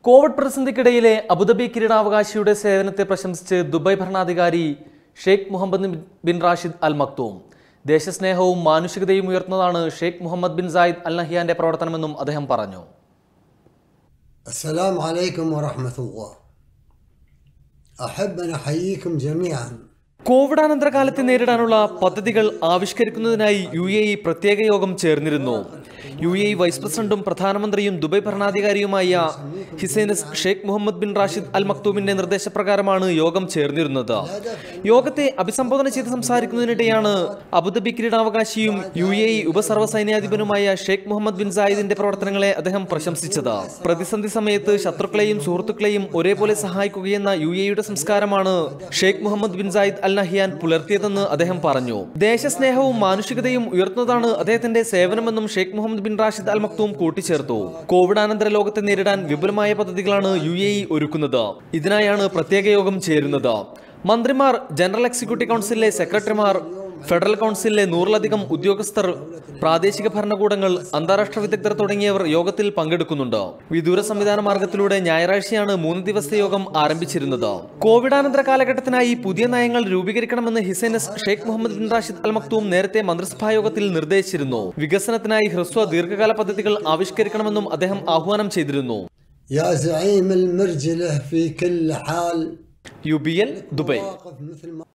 Covid പ്രതിസന്ധിക്കിടയിലെ Abu Dhabi കിരീടാവകാശിയുടെ സേവനത്തെ പ്രശംസിച്ച് Dubai ഭരണാധികാരി Sheikh Mohammed bin Rashid Al Maktoum ദേശസ്നേഹവും മാനുഷികതയും ഉയർത്തുന്നതാണ് Sheikh Mohammed bin Zayed Al നഹിയാന്റെ പ്രവർത്തനമെന്നും അദ്ദേഹം പറഞ്ഞു السلام عليكم ورحمة الله أحب أن أحييكم جميعا കോവിഡാനന്തര കാലത്തെ നേരിടാനുള്ള പദ്ധതികൾ ആവിഷ്കരിക്കുന്നതിനായി യു എ ഇ പ്രത്യേക യോഗം ചേർന്നിരുന്നു യു എ ഇ വൈസ് പ്രസിഡന്റും പ്രധാനമന്ത്രിയും ദുബായ് ഭരണാധികാരിയുമായ his highness Sheikh Mohammed bin Rashid Al മക്തൂമിന്റെ നിർദ്ദേശപ്രകാരമാണ് യോഗം ചേർന്നിരുന്നത് യോഗത്തെ അഭിസംബോധന ചെയ്ത് സംസാരിക്കുന്നതിനിടെയാണ് അബുദാബി കിരീടാവകാശിയും യു എ ഇ ഉപസർവ്വ സൈന്യാധിപനുമായ ഷെയ്ഖ് മുഹമ്മദ് ബിൻ സായിദിന്റെ പ്രവർത്തനങ്ങളെ അദ്ദേഹം പ്രശംസിച്ചത് പ്രതിസന്ധി സമയത്ത് ശത്രുക്കളെയും സുഹൃത്തുക്കളെയും ഒരേപോലെ സഹായിക്കുകയെന്ന യു എ യുടെ സംസ്കാരമാണ് Sheikh Mohammed bin Zayed Al Nahyan പുലർത്തിയതെന്ന് അദ്ദേഹം പറഞ്ഞു ദേശസ്നേഹവും മാനുഷികതയും ഉയർത്തുന്നതാണ് അദ്ദേഹത്തിന്റെ സേവനമെന്നും Sheikh Mohammed bin Rashid Al Maktoum കൂട്ടിച്ചേർത്തു കോവിഡാനന്തര ലോകത്തെ നേരിടാൻ വിപുലമായ പദ്ധതികളാണ് യു എ ഇ ഒരുക്കുന്നത് ഇതിനായാണ് പ്രത്യേക യോഗം ചേരുന്നത് മന്ത്രിമാർ ജനറൽ എക്സിക്യൂട്ടീവ് കൗൺസിലിലെ സെക്രട്ടറിമാർ ഫെഡറൽ കൗൺസിലിലെ നൂറിലധികം ഉദ്യോഗസ്ഥർ പ്രാദേശിക ഭരണകൂടങ്ങൾ അന്താരാഷ്ട്ര വിദഗ്ധർ തുടങ്ങിയവർ യോഗത്തിൽ പങ്കെടുക്കുന്നുണ്ട് വിദൂര സംവിധാന മാർഗത്തിലൂടെ ഞായറാഴ്ചയാണ് മൂന്ന് ദിവസത്തെ യോഗം ആരംഭിച്ചിരുന്നത് കോവിഡാനന്തര കാലഘട്ടത്തിനായി പുതിയ നയങ്ങൾ രൂപീകരിക്കണമെന്ന് his highness Sheikh Mohammed bin Rashid Al Maktoum നേരത്തെ മന്ത്രിസഭാ യോഗത്തിൽ നിർദ്ദേശിച്ചിരുന്നു വികസനത്തിനായി ഹ്രസ്വ ദീർഘകാല പദ്ധതികൾ ആവിഷ്കരിക്കണമെന്നും അദ്ദേഹം ആഹ്വാനം ചെയ്തിരുന്നു يا زعيم المرجلة في كل حال യു ബി എൽ ദുബൈ واقف مثل ما